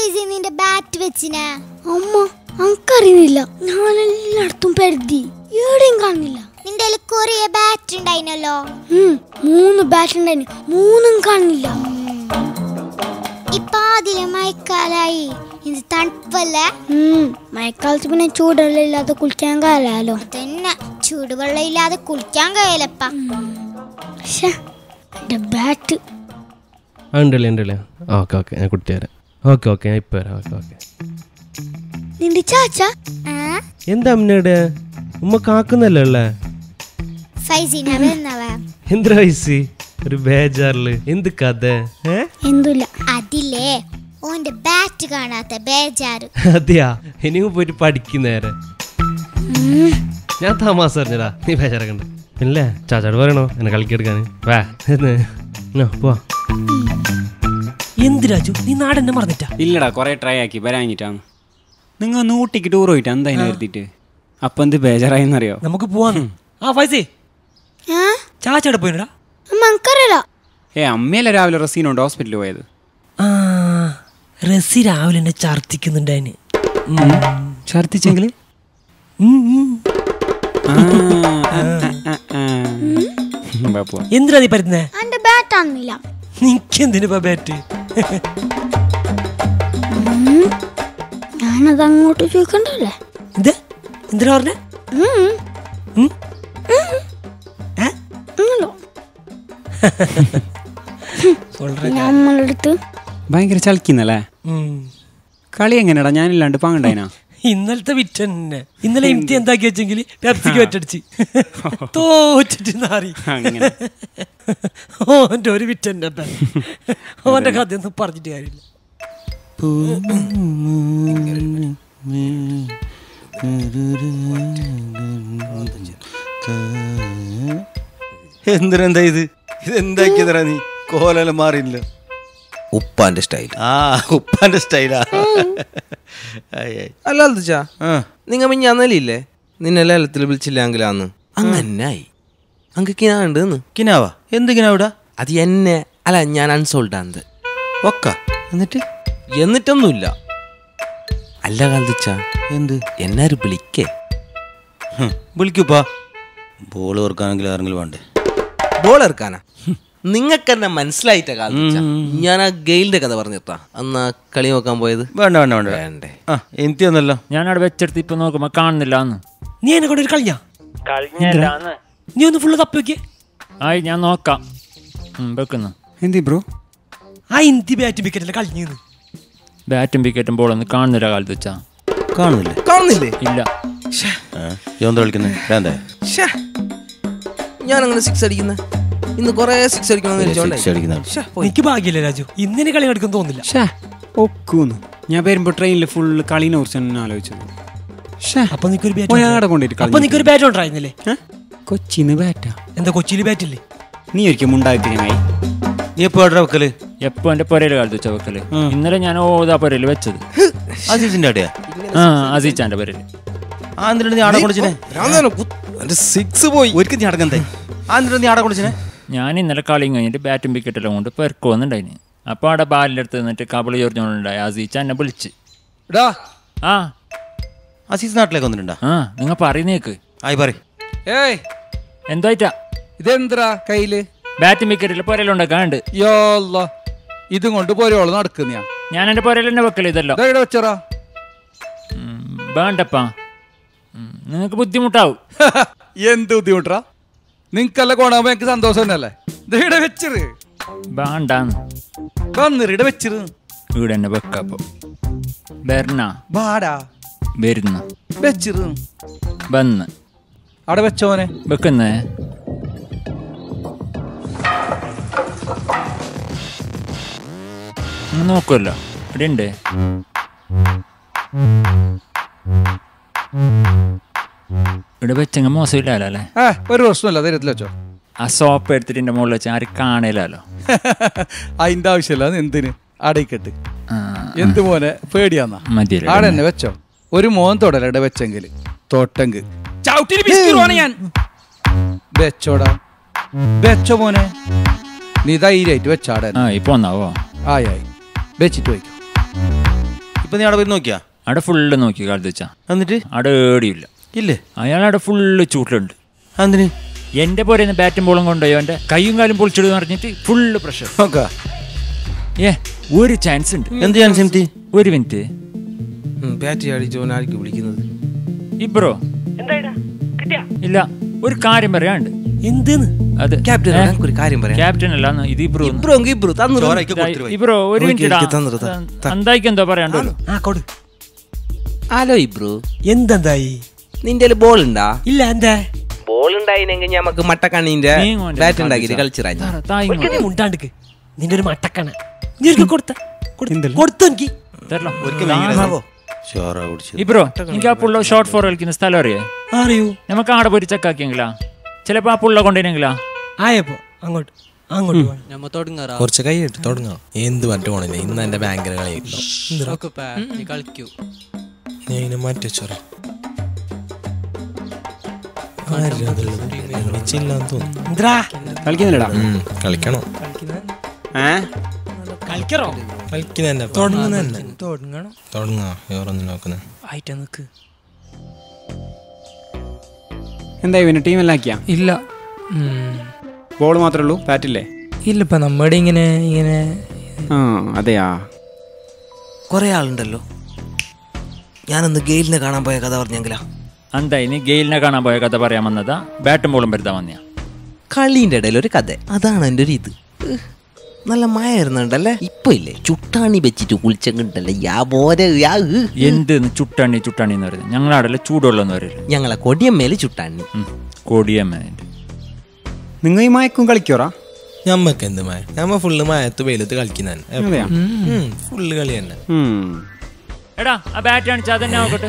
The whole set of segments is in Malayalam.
ഫൈസി നിന്റെ ബാറ്റ് വെച്ചിനാ അമ്മ അനക്കറിയുന്നില്ല ഞാൻ എല്ലായിടത്തും പെരുതി എവിടെയും കാണുന്നില്ല നിന്റെ കയ്യില് കൊറേ ബാറ്റ് ഉണ്ടായിനല്ലോ ഉം, മൂന്ന് ബാറ്റ് ഉണ്ടായിരുന്നു മൂന്നും കാണുന്നില്ല ഇപ്പൊ അതിലെ മഴക്കാലായി ഇത് തണുപ്പല്ലേ ഉം, മഴക്കാലത്ത് പിന്നെ ചൂടെല്ലാം ഇല്ലാതെ കുളിക്കാൻ കാലാലോ തന്നെ ചൂടുവെള്ളം ഇല്ലാതെ കുളിക്കാൻ കഴിയലപ്പ ശ്ശെ, എന്റെ ബാറ്റ് ആ ഉണ്ടല്ലേ ഉണ്ടല്ലേ ഓക്കെ ഓക്കെ ഞാൻ കുട്ടി തരാം ഓക്കെ ഓക്കെ ഞാൻ ഇപ്പം വരാം ഓക്കെ ഓക്കെ നിന്റെ ചാച്ച ആ എന്താ അമ്മയുടെ ഉമ്മ കാക്കുന്നല്ലേ ഉള്ളേ ഫൈസിന വരുന്നവ എന്ത് വയസ്സ് ഒരു ബേജാറില് എന്ത് കഥ ഏ എന്തുമില്ല അതില്ലേ ഓന്റെ ബാറ്റ് കാണാത്ത ബേജാറ് അതെയാ ഇനിയും പോയിട്ട് പഠിക്കുന്നേരെ ഞാൻ താമസം അറിഞ്ഞടാ നീ ബേജാറക്കണ്ട ഇല്ലേ ചാച്ചാട് പറയണോ എന്നെ കളിക്കെടുക്കാൻ വാ എന്ന് ആ, പോവാ എന്ത് രാജു നീ നാടെന്നെ മറന്നിട്ടാ ഇല്ലടാ കുറെ ട്രൈ ആക്കി വരാഞ്ഞിട്ടാണ് നിങ്ങൾ ഒന്ന് ഊട്ടിക്ക് ടൂർ പോയിട്ട് എന്താ അതിനെ വരുത്തിട്ട് അപ്പം എന്ത് ബേജാറായെന്നറിയോ നമുക്ക് പോവാന്ന് ആ ഫൈസേ ആ ചാച്ചയുടെ പോയിനടാ അമ്മ അനക്കറിയില്ല ഏ അമ്മയല്ലേ രാവിലെ റസീനുണ്ട് ഹോസ്പിറ്റലിൽ പോയത് ആ റസി രാവിലെ എന്നെ ഛർദിക്കുന്നുണ്ട് അതിന് ഛർദിച്ചെങ്കിൽ എന്തിനാ നീ പറ്റുന്നേ എന്റെ ബാറ്റ് ആണെന്നില്ല നിക്കെന്തിനാ ബാറ്റ് ഞാനത് അങ്ങോട്ട് ചോദിക്കണ്ടല്ലേ ഇത് എന്തിനാ പറഞ്ഞേ ഉം. ഉം? ഏ? ഒന്നുമില്ല. சொல்றேன். പിന്നെ നമ്മളെടുത്ത് ഭയങ്കര ചളിക്കുന്നല്ലേ ഉം. കളി എങ്ങനെയാടാ ഞാനില്ലാണ്ട് പാങ്ങണ്ടായിനാ ഇന്നലത്തെ വിറ്റന്നെ ഇന്നലെ ഇംതി എന്താക്കി വെച്ചെങ്കിൽ പെപ്സിക്ക് വെറ്റടിച്ച് തോറ്റിട്ട് നാറി അങ്ങനെ. ഓന്റെ ഒരു വിറ്റന്നെ അപ്പ. ഓന്റെ കഥ ഒന്നും പറഞ്ഞിട്ട് കാര്യമില്ല എന്തിനെന്താ ഇത് ഇത് എന്താക്കിയതരാ നീ കോലെല്ലാം മാറിയില്ല ഉപ്പാന്റെ സ്റ്റൈൽ ആ ഉപ്പാന്റെ സ്റ്റൈലാ ആയി, ആയി. അല്ല അൽദിച്ചാ ആ നിങ്ങ മിഞ്ഞാന്നലില്ലേ നിന്നെ ലേലത്തിൽ വിളിച്ചില്ലെങ്കിലാന്ന് അങ്ങനായി അങ്ങക്ക് ഞാൻ ഉണ്ട് കിനാവാ എന്ത് കിനാവിടാ അത് എന്നെ അല്ല ഞാൻ അൺസോൾഡ് ആന്ത് ഒക്ക എന്നിട്ട് എന്നിട്ടൊന്നുമില്ല അല്ല കാലദിച്ച എന്ത് എന്നാരും വിളിക്കേ ഹും, വിളിക്കൂപ്പാ ബോൾ ഓർക്കാണെങ്കിൽ ആരെങ്കിലും വേണ്ടേ ബോൾ ഇറക്കാനാ നിങ്ങൾക്ക് എന്നെ മനസ്സിലായിട്ട കാലദിച്ച ഞാൻ ആ ഗെയിലിന്റെ കഥ പറഞ്ഞിട്ടാ അന്ന് ആ കളി നോക്കാൻ പോയത് വേണ്ട വേണ്ട വേണ്ട വേണ്ടേ ആ എനിക്ക് ഒന്നല്ലോ ഞാൻ അവിടെ വെച്ചെടുത്ത് ഇപ്പൊ നോക്കുമ്പോ കാണുന്നില്ല എന്ന് നീ എന്നെ കൊണ്ട് ഒരു കളിഞ്ഞാ കഴിഞ്ഞല്ലാന്ന് നീ ഒന്ന് ഫുള്ള് തപ്പി വെക്കേ ആയി ഞാൻ നോക്കാം വെക്കുന്നു എന്തി ബ്രോ ആ ഇന്ത്യ ബാറ്റും വിക്കറ്റല്ലേ കളിഞ്ഞു ബാറ്റും വിക്കറ്റും ബോളൊന്നും കാണുന്നില്ല കാലത്ത് വെച്ചാ കാണുന്നില്ലേ കാണുന്നില്ലേ ഇല്ല എന്താ കളിക്കുന്നത് വേണ്ടേ ശ്ശേ. ഞാൻ അങ്ങനെ സിക്സ് അടിക്കുന്ന ഇന്ന് കൊറേ സിക്സ് അടിക്കണമെന്ന് സിക്സ് വിചാരിച്ചോണ്ടായി. അടിക്കുന്ന ആൾ. ശ്ശേ, പോയി. എനിക്ക് ഭാഗ്യല്ലേ രാജു ഇന്നിനെ കളി നടക്കും തോന്നില്ല ഷേ ഒക്കൂന്ന് ഞാൻ വരുമ്പോ ട്രെയിനിൽ ഫുള്ള് കളീനെ കുറിച്ച് തന്നെ ആലോചിച്ചത് ഷേ അപ്പൊ നിനക്കൊരു ഓ, ഞാൻ അവിടെ ബാറ്റ് കൊണ്ടുപോയിട്ട് അപ്പൊ കളഞ്ഞു. നിനക്കൊരു ബാറ്റ് ഉണ്ടായിരുന്നില്ലേ ഏ? കൊച്ചിന്ന് ബാറ്റാ എന്താ കൊച്ചിയിൽ ബാറ്റ് ഇല്ലേ നീ ഒരിക്കലും ഉണ്ടായിട്ടില്ലായി നീ എപ്പോ എവിടെ വെക്കല് എപ്പോ എന്റെ പൊരയില് കാലത്ത് വെച്ച വെക്കല് ഇന്നലെ ഞാൻ ഓതാ പൊരയില് വെച്ചത് അസീസിന്റെ അടിയാ ആ അസീച്ചാന്റെ പൊരയില് ആ എന്നിട്ട് നീ ആടെ കൊണ്ടിച്ചിനെ ഭ്രാന്താണ്. കുത്ത്. എന്റെ സിക്സ് പോയി ഒരിക്കൽ നീ അടങ്ങന്തേ ആ എന്നിട്ട് നീ ആടെ കൊണ്ടിച്ചിനെ ഞാൻ ഇന്നലെ കളിയും കഴിഞ്ഞിട്ട് ബാറ്റും വിക്കറ്റെല്ലാം കൊണ്ട് പെർക്ക് വന്നിട്ടുണ്ടായിന് അപ്പോൾ അവിടെ ബാലിൻ്റെ അടുത്ത് നിന്നിട്ട് കബളി ചോറിഞ്ഞോണ്ടായി അസീച്ച എന്നെ വിളിച്ച് എടാ ആ അസീസ് നാട്ടിലേക്ക് വന്നിട്ടുണ്ടാ ആ നിങ്ങൾ പറയുന്നേക്ക് ആയി പറ ഏയ് എന്തായിട്ടാ ഇതെന്തരാ കയ്യില് ബാറ്റും വിക്കറ്റിൽ പൊരയിലുണ്ടാക്കാണ്ട് യോല്ല ഇതും കൊണ്ട് പോരോള് നടക്കുന്നയാ ഞാൻ എൻ്റെ പൊരയിൽ തന്നെ വെക്കല് ഇതല്ലോ ഇവിടെ വെച്ചറാ ഉം, വേണ്ടപ്പാ ഉം, നിങ്ങൾക്ക് ബുദ്ധിമുട്ടാവും എന്ത് ബുദ്ധിമുട്ടാ നിങ്ങക്കെല്ലാം കൊണ്ടാകുമ്പോ എനിക്ക് സന്തോഷം തന്നെയല്ലേ ഇവിടെ വെച്ചിറ് വേണ്ടാന്ന് വന്നിറ് ഇവിടെ വെച്ചിറ് ഇവിടെ തന്നെ വെക്കാപ്പോ വരണ വാടാ വരുന്ന വെച്ചിറ് വന്ന് അവിടെ വെച്ചോനെ വെക്കുന്നേ ഒന്ന് നോക്കുമല്ലോ ഇവിടെ ഉണ്ട് ഇവിടെ വെച്ചങ്ങ മോശമില്ലല്ലോ അല്ലേ ഏ ഒരു പ്രശ്നമല്ല ധൈര്യത്തിൽ വെച്ചോ ആ സോപ്പ് എടുത്തിട്ട് എൻ്റെ മുകളിൽ വെച്ച് ആരും കാണലല്ലോ അതിന്റെ ആവശ്യമില്ല അത് എന്തിന് അടയിക്കെട്ട് ആ, എന്ത് മോനെ പേടിയാന്നാ മതിയല്ലോ ആടെ തന്നെ വെച്ചോ ഒരു മോൻ തൊടലട വെച്ചെങ്കിൽ തോട്ടെങ്കിൽ ചവിട്ടിന് ബിസ്കിറ്റ് ഞാൻ വെച്ചോടാ വെച്ചോ മോനെ നീ ധൈര്യമായിട്ട് വെച്ചാടെ ആ ഇപ്പൊ ഒന്നാവോ ആയി ആയി വെച്ചിട്ട് വയ്ക്കും ഇപ്പൊ നീ അവിടെ പോയി നോക്കിയാ അവിടെ ഫുള്ള് നോക്കി കാലത്ത് വെച്ചാ എന്നിട്ട് അവിടെ ഏടിയില്ല ഇല്ലേ അയാൾ അവിടെ ഫുള്ള് ചൂട്ടിലുണ്ട് എന്തിന് എൻ്റെ പോരെ ബാറ്റും ബോളും കൊണ്ടുപോയി അവൻ്റെ കൈയും കാലും പൊളിച്ചിടുന്ന് പറഞ്ഞിട്ട് ഫുള്ള് പ്രഷർ നോക്കാ ഏ ഒരു ചാൻസ് ഉണ്ട് എന്ത് ഞാൻ സിംറ്റി ഒരു മിനിറ്റ് ബാറ്റ് അടിച്ചോനായിരിക്കും വിളിക്കുന്നത് ഇബ്രോ ഇല്ല ഒരു കാര്യം പറയാണ്ട് എന്തെന്ന് അത് ക്യാപ്റ്റൻ ഏ? ഒരു കാര്യം പറയാം ക്യാപ്റ്റൻ അല്ല ഇത് ഇബ്രോ ഒന്ന്. ഇബ്രോ എങ്കി ഇബ്രോ തന്നു ചോരയ്ക്ക് കൊടുത്തിട്ട് പോയി. ഇബ്രോ ഒരു ഓക്കേ, മിനിറ്റ് എനിക്ക് തന്നിട്ട് താ, താ. എന്തായിക്ക് എന്തോ പറയാണ്ടല്ലോ ആ കൊടു ഹലോ ഇബ്രോ എന്തെന്തായി നിന്റെ ബോൾ ഉണ്ടാ ഇല്ല എന്താ ബോൾ ഉണ്ടായിനെങ്കിൽ ഞമ്മക്ക് മട്ടക്കണ്ണിന്റെ നീ ഇങ്ങോട്ട് ബാറ്റ് ഉണ്ടാക്കിട്ട് കളിച്ചാ. കളിച്ചിറാഞ്ഞു താ- താ ഇങ്ങോട്ട്. ഒരിക്കലും മുണ്ടാണ്ടിക്ക് നിന്റെ ഒരു മട്ടക്കണ നീ എനിക്ക് കൊടുത്ത കൊടുത്ത- കൊടുത്തു എനിക്ക് തരണം. ചോറ കുടിച്ചു ഇബ്രോ എനിക്ക് ആ പുള്ള ഷോർട്ട് ഫോർ കളിക്കുന്ന സ്ഥലം അറിയേ അറിയൂ നമുക്ക് ആടെ പോയി ചെക്കാക്കിയെങ്കിലാ ചിലപ്പോ ആ പുള്ള കൊണ്ടുവരെങ്കിലാ ആയപ്പോ അങ്ങോട്ട് അങ്ങോട്ട് പോവാം. കുറച്ച് കൈയിട്ട് തുടങ്ങാം എന്ത് പറഞ്ഞിട്ട് പോണില്ല ഇന്ന് എന്റെ ബാങ്കിന് കളി കളിക്കൂ നീ അതിനെ മാറ്റി വെച്ചോറ വെച്ചില്ലാന്ന് തോന്നുന്നു എന്തിരാ കളിക്കുന്നില്ലടാ ഉം, കളിക്കണോ കളിക്കറോ കളിക്കുന്ന തന്നെ തുടങ്ങുന്ന തന്നെ തുടങ്ങണം തുടങ്ങാ വേറൊന്നും നോക്കുന്നത് ആയിട്ട് നിക്ക് എന്തായി പിന്നെ ടീമെല്ലാം ആക്കിയാ ഇല്ല ഉം. ബോൾ മാത്രമേ ഉള്ളൂ ബാറ്റില്ലേ ഇല്ലപ്പ നമ്മുടെ ഇങ്ങനെ ഇങ്ങനെ ആ അതെയാ കൊറേ ആളുണ്ടല്ലോ ഞാനൊന്ന് ഗെയിലിനെ കാണാൻ പോയ കഥ പറഞ്ഞെങ്കിലാ എന്താ ഇനി ഗെയിലിനെ കാണാൻ പോയ കഥ പറയാൻ വന്നതാ ബാറ്റും ബോളും വരുത്താൻ വന്നിയാ കളീൻ്റെ ഇടയിൽ ഒരു കഥ അതാണ് എൻ്റെ ഒരു ഇത് ഉഹ്. നല്ല മഴ വരുന്നുണ്ടല്ലേ ഇപ്പൊ ഇല്ലേ ചുട്ടാണി വെച്ചിട്ട് കുളിച്ചെങ്കിട്ടല്ലേ യാ പോരെ യാ ഉഹ്. എന്ത് ചുട്ടാണി ചുട്ടാണി എന്ന് പറയുന്നത് ഞങ്ങളാടല്ല ചൂടുവെള്ളം എന്ന് പറയല് ഞങ്ങളെ കൊടിയമ്മേല് ചുട്ടാണി ഉം. കോടിയമ്മേൻ്റെ നിങ്ങൾ ഈ മയക്കും കളിക്കോറാ ഞമ്മക്ക് എന്ത് മായ ഞമ്മ ഫുള്ള് മയത്ത് വെയിലത്ത് കളിക്കുന്ന അതെയാ ഫുള്ള് കളി തന്നെ ഉം. എടാ ആ ബാറ്റ് കാണിച്ചാൽ അതന്നെ നോക്കട്ടെ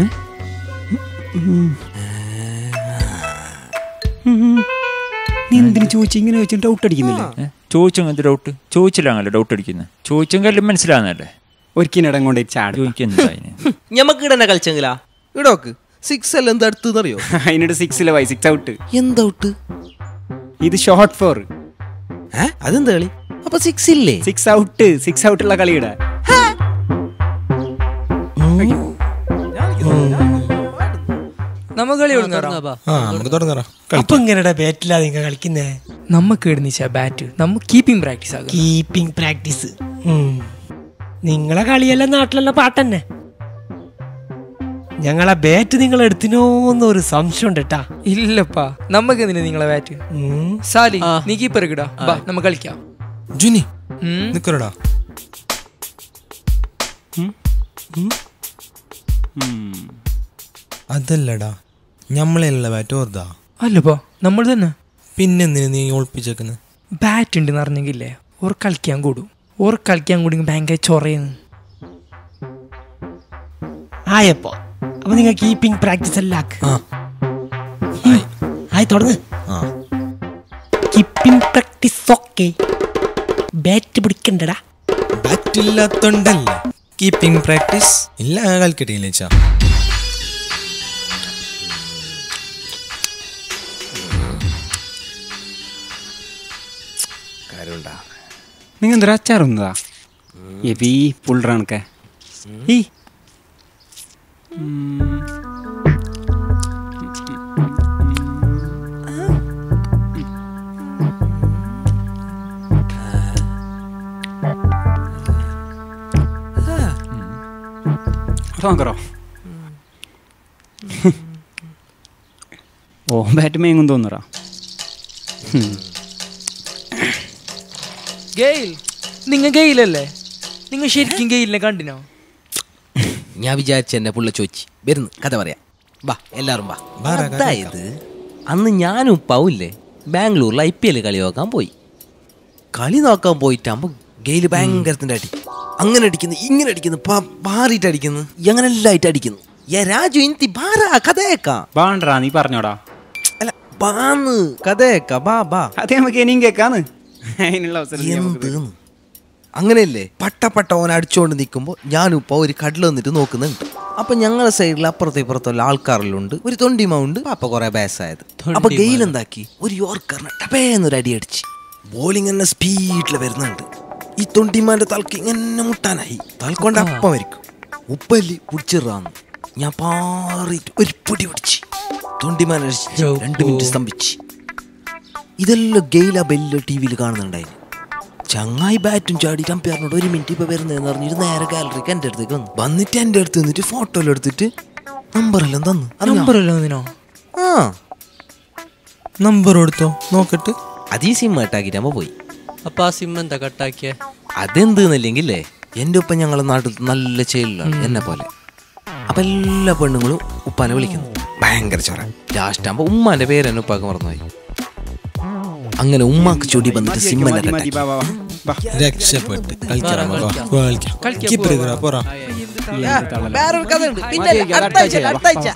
നീ എന്തിനു ചോദിച്ചു ഇങ്ങനെ ചോദിച്ചു ഡൗട്ട് അടിക്കുന്നില്ലേ ഏ? ചോദിച്ചെങ്കിൽ എന്ത് ഡൗട്ട് ചോദിച്ചില്ലാങ്ങല്ലേ ഡൗട്ട് അടിക്കുന്നത് ചോദിച്ചെങ്കിലും മനസ്സിലാകുന്നല്ലേ ഒരിക്കലും കൊണ്ട് ചാടും ചോദിക്കുന്ന ഞമ്മക്ക് ഇടന്നെ കളിച്ചെങ്കിലാ ഇടോക്ക് സിക്സ് അല്ല എന്താ അടുത്തെന്നറിയോ അതിനോട് സിക്സിലെ വൈ സിക്സ് ഔട്ട് എന്തൗട്ട് ഇത് ഷോർട്ട് ഫോർ ഏ അതെന്താ കളി അപ്പൊ സിക്സ് ഇല്ലേ സിക്സ് ഔട്ട് സിക്സ് ഔട്ടുള്ള കളിയുടെ നമ്മ കളി തുടങ്ങാറാ ആ നമുക്ക് തുടങ്ങാറാ അപ്പൊ ഇങ്ങനെടാ ബാറ്റില്ലാതെ നിങ്ങൾ കളിക്കുന്നേ നമുക്ക് ഇടുന്നിച്ച ബാറ്റ് നമ്മ കീപ്പിംഗ് പ്രാക്ടീസ് ആകും കീപ്പിംഗ് പ്രാക്ടീസ് നിങ്ങളെ കളിയെല്ലാം നാട്ടിലെല്ലാം പാട്ടന്നെ ഞങ്ങളെ ബാറ്റ് നിങ്ങൾ എടുത്തിനോന്നൊരു സംശയം ഉണ്ട് കേട്ടാ ഇല്ലപ്പാ നമുക്ക് എന്തിനാ നിങ്ങളെ ബാറ്റ് സാലി നീ കീപ്പർ ഇടാ ബാ നമ്മ കളിക്കാം ജുനി ഉം. നിക്കറടാ അതല്ലടാ ഞമ്മളല്ല ബാറ്റ് ഓർതാ അല്ലപ്പാ നമ്മൾ തന്നെ പിന്നെന്തിനു നീ ഒളിപ്പിച്ചേക്കുന്നത് ബാറ്റ് ഉണ്ട് പറഞ്ഞെങ്കിലേ ഓർ കളിക്കാൻ കൂടും ഓർ കളിക്കാൻ കൂടി ഭയങ്കര ചൊറയുന്നു ആയപ്പോ അപ്പൊ നിങ്ങൾ കീപ്പിംഗ് പ്രാക്ടീസ് എല്ലാം ആക്ക് ആ ഉം. ആയി തുടങ്ങ് ആ കീപ്പിംഗ് പ്രാക്ടീസ് ഓക്കെ ബാറ്റ് പിടിക്കണ്ടടാ ബാറ്റ് ഇല്ലാത്തോണ്ടല്ലേ കീപ്പിംഗ് പ്രാക്ടീസ് ഇല്ല കളിക്കട്ടെ ഇല്ലേച്ചാ നിങ്ങൾ എന്തൊരു അച്ചാറുന്നതാ എബി പുള്ളറാണൊക്കെ ഈ നോക്കറോ ഓ ബാറ്റ് മേങ്ങും തോന്നുറാ ഗെയിൽ നിങ്ങ ഗെയിലല്ലേ നിങ്ങൾ ശരിക്കും ഗെയിലിനെ കണ്ടിനോ ഞാൻ വിചാരിച്ച എന്നെ പുള്ള ചോദിച്ചു വരുന്നു കഥ പറയാം ബാ എല്ലാരും ബാ അതായത് അന്ന് ഞാനും പൗല്ലേ ബാംഗ്ലൂരിൽ ഐ പി എൽ കളി നോക്കാൻ പോയി കളി നോക്കാൻ പോയിട്ടാകുമ്പോ ഗെയില് ഭയങ്കരത്തിന്റെ അടി അങ്ങനെ അടിക്കുന്നു ഇങ്ങനെ അടിക്കുന്നു പ- പാറിയിട്ട് അടിക്കുന്നു അങ്ങനെ എല്ലായിട്ട് അടിക്കുന്നു ഏ രാജു ഇന്തി ബാറാ കഥയേക്കാം ബാണ്ടറാ നീ പറഞ്ഞോടാ അല്ല ബാന്ന് കഥയേക്കാം ബാ ബാ അതേ നമുക്ക് ഇനിയും കേക്കാന്ന് അതിനുള്ള അവസരം നീ നമുക്ക് തരും. എന്തെന്ന് അങ്ങനെയല്ലേ പട്ട പട്ട ഓൻ അടിച്ചുകൊണ്ട് നിൽക്കുമ്പോൾ ഞാനും ഇപ്പോൾ ഒരു കടൽ വന്നിട്ട് നോക്കുന്നുണ്ട് അപ്പൊ ഞങ്ങളുടെ സൈഡിൽ അപ്പുറത്തെ ഇപ്പുറത്തുള്ള ആൾക്കാരിലുണ്ട് ഒരു തൊണ്ടിമൗണ്ട് പാപ്പ കുറെ ബാസായത് അപ്പൊ ഗെയിൽ എന്താക്കി ഒരു യോർക്കറിനെ ടപേന്നൊരു അടി അടിച്ച് ബോളിംഗ് തന്നെ സ്പീഡിൽ വരുന്നുണ്ട് ഈ തൊണ്ടിമാന്റെ തലക്ക് ഇങ്ങനെ മുട്ടാനായി തൽക്കൊണ്ട് അപ്പം വരിക്കും ഉപ്പല്ലി പിടിച്ചിറാന്ന് ഞാൻ പാറിയിട്ട് ഒരു പിടി പിടിച്ച് തൊണ്ടിമാനടിച്ച് രണ്ട് മിനിറ്റ് സ്തംഭിച്ച് ഇതെല്ലാം ഗെയില ബെല്ല ടി വിയിൽ കാണുന്നുണ്ടായിരുന്നു ചങ്ങായി ബാറ്റും ചാടിയിട്ട് അമ്പയറിനോട് ഒരു മിനിറ്റ് ഇപ്പൊ വരുന്നതെന്ന് പറഞ്ഞിട്ട് നേരെ ഗാലറിക്ക് എൻ്റെ അടുത്തേക്ക് വന്നു വന്നിട്ട് എൻ്റെ അടുത്ത് നിന്നിട്ട് ഫോട്ടോ എല്ലാം എടുത്തിട്ട് നമ്പറെല്ലാം തന്നു അറിഞ്ഞോ? നമ്പർ അല്ലോ നിനോ ആ നമ്പർ എടുത്തോ നോക്കട്ട് അത് ഈ സിം ആയിട്ടാക്കിയിട്ട് പോയി അപ്പൊ ആ സിം എന്താ കട്ടാക്കിയ അതെന്തെന്നില്ലെങ്കിലേ എൻ്റെ ഒപ്പം ഞങ്ങളെ നാട്ടിൽ നല്ല ചേലിലാണ് എന്നെ പോലെ അപ്പൊ എല്ലാ പെണ്ണുങ്ങളും ഉപ്പാനെ വിളിക്കുന്നു ഭയങ്കര ചൊറ ലാസ്റ്റ് ആകുമ്പോ ഉമ്മാന്റെ പേര് തന്നെ ഉപ്പാക്ക് മറന്നുപോയി അങ്ങനെ ഉമ്മാക്ക് ചൊടി വന്നിട്ട് സിമ്മനെ കട്ടാക്കി രക്ഷപ്പെട്ട് കളിക്കാം നമുക്ക്. വാ, കളിക്കാം കീപ്പർ ഇതാ, പോറാ വേറൊരു കഥ ഉണ്ട് പിന്നെ അടുത്ത ആഴ്ച അടുത്ത ആഴ്ച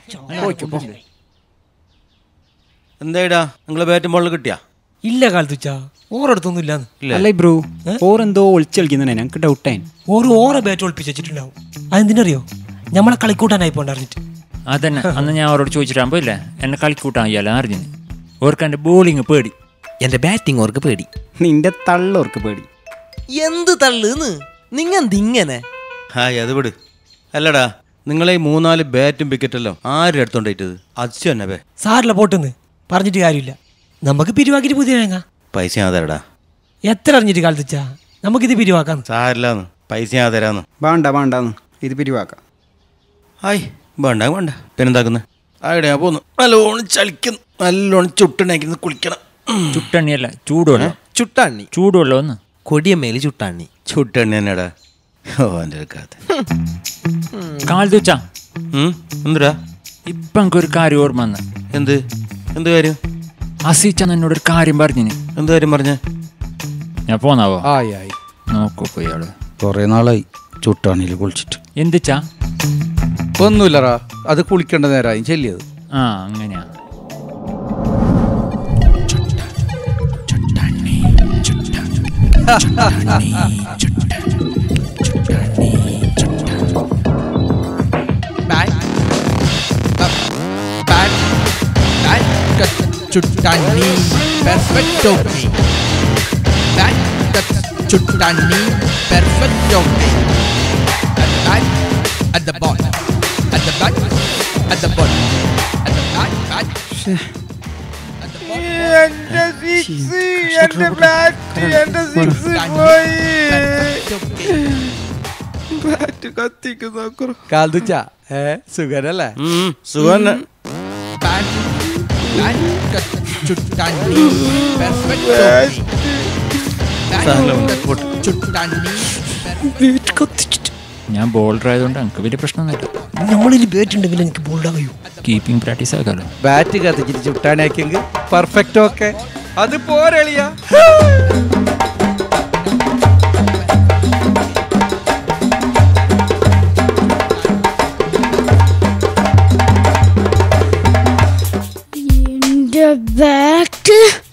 എന്തായിടാ നിങ്ങളെ ബാറ്റും ബോളിൽ കിട്ടിയാ ഇല്ല കാലത്തുച്ചാ ഓറെടുത്തൊന്നും ഇല്ലാന്ന് അല്ല ബ്രോ ഓരെന്തോ ഒളിച്ചു കളിക്കുന്നേ ഞങ്ങൾക്ക് ഡൗട്ടായി ഓറ് ഓറെ ബാറ്റ് ഒളിപ്പിച്ച് വെച്ചിട്ടുണ്ടാവും അതെന്തിനറിയോ നമ്മളെ കളിക്കൂട്ടാനായി പോണ്ടറിഞ്ഞിട്ട് അതന്നെ അന്ന് ഞാൻ അവരോട് ചോദിച്ചിട്ടാകുമ്പോ ഇല്ലേ എന്നെ കളിക്കൂട്ടാൻ അയ്യാല അറിഞ്ഞു ഓർക്ക് എൻ്റെ ബോളിങ് പേടി എന്റെ ബാറ്റിംഗ് ഓർക്ക് പേടി നിന്റെ തള്ളോർക്ക് പേടി എന്ത് തള്ളുന്ന് നിങ്ങ എന്തിങ്ങനെ ഹായ് അത് വിട് അല്ലടാ നിങ്ങളെ ഈ മൂന്നാല് ബാറ്റും വിക്കറ്റെല്ലാം ആരും എടുത്തോണ്ടേറ്റത് അച്ചു തന്നെ ബേ സാറില്ല പോട്ടെന്ന് പറഞ്ഞിട്ട് കാര്യമില്ല നമുക്ക് പിരിവാക്കിട്ട് പുതിയ വേങ്ങ പൈസ ഞാൻ തരടാ എത്ര അറിഞ്ഞിട്ട് കാലത്തുച്ചാ നമുക്കിത് പിരിവാക്കാം സാരില്ലാന്ന് പൈസ ഞാൻ തരാന്ന് വേണ്ട വേണ്ടാന്ന് ഇത് പിരിവാക്കാം ഹായ് വേണ്ട വേണ്ട പിന്നെന്താക്കുന്നത് ആയിടെ ഞാൻ പോന്നു നല്ലോണം ചളിക്കുന്നു നല്ലോണം ചുട്ടുണ്ടാക്കി കുളിക്കണം ചുട്ടണ്ണിയല്ല ചൂടുവെള്ളം ചുട്ടാണ്ണി ചൂടുവെള്ളം ഒന്ന് കൊടിയമ്മേല് ചുട്ടാണ്ണി ചുട്ടെണ്ണ തന്നെടാ ഓ എൻ്റെ കഥ കാൽ തുച്ചാ ഉം, എന്തുടാ ഇപ്പൊ എനിക്ക് ഒരു കാര്യം ഓർമ്മ വന്ന് എന്ത് എന്ത് കാര്യം അസീച്ച എന്നോട് ഒരു കാര്യം പറഞ്ഞിന് എന്ത് കാര്യം പറഞ്ഞ ഞാൻ പോന്നാവോ ആയി ആയി നോക്കൂ ഇയാള് കുറെ നാളായി ചുട്ടാണിയിൽ കുളിച്ചിട്ട് എന്തിച്ചാ ഒന്നുമില്ലറാ അത് കുളിക്കേണ്ട നേരമായി ചെല്ലിയത് ആ അങ്ങനെയാ ചുട്ടാണി പെർഫെക്റ്റ് ഓക്കെ ചുട്ടാണി perfect okay at the ball at the back at the ball at the back back എന്റെ സിക്സ് എന്റെ ബാറ്റ് എന്റെ സിക്സ് പോയി ബാറ്റ് കത്തിക്കുന്ന കാൽതുച്ച ഏ സുഖനല്ലേ സുഖം ചുട്ടാണി പെർഫെക്റ്റ് ഓക്കെ ചുട്ടാണി ഞാൻ ബോളർ ആയതുകൊണ്ട് എനിക്ക് വലിയ പ്രശ്നമൊന്നുമില്ല നമ്മളിൽ ബാറ്റ് ഉണ്ടെങ്കിൽ എനിക്ക് ബോൾഡാൻ കഴിയൂ കീപ്പിംഗ് പ്രാക്ടീസ് ആക്കാലോ ബാറ്റ് കത്തിച്ചിട്ട് ചുട്ടാനാക്കിയെങ്കിൽ പെർഫെക്റ്റ് ഓക്കെ അത് പോരളിയാ എൻ്റെ ബാറ്റ്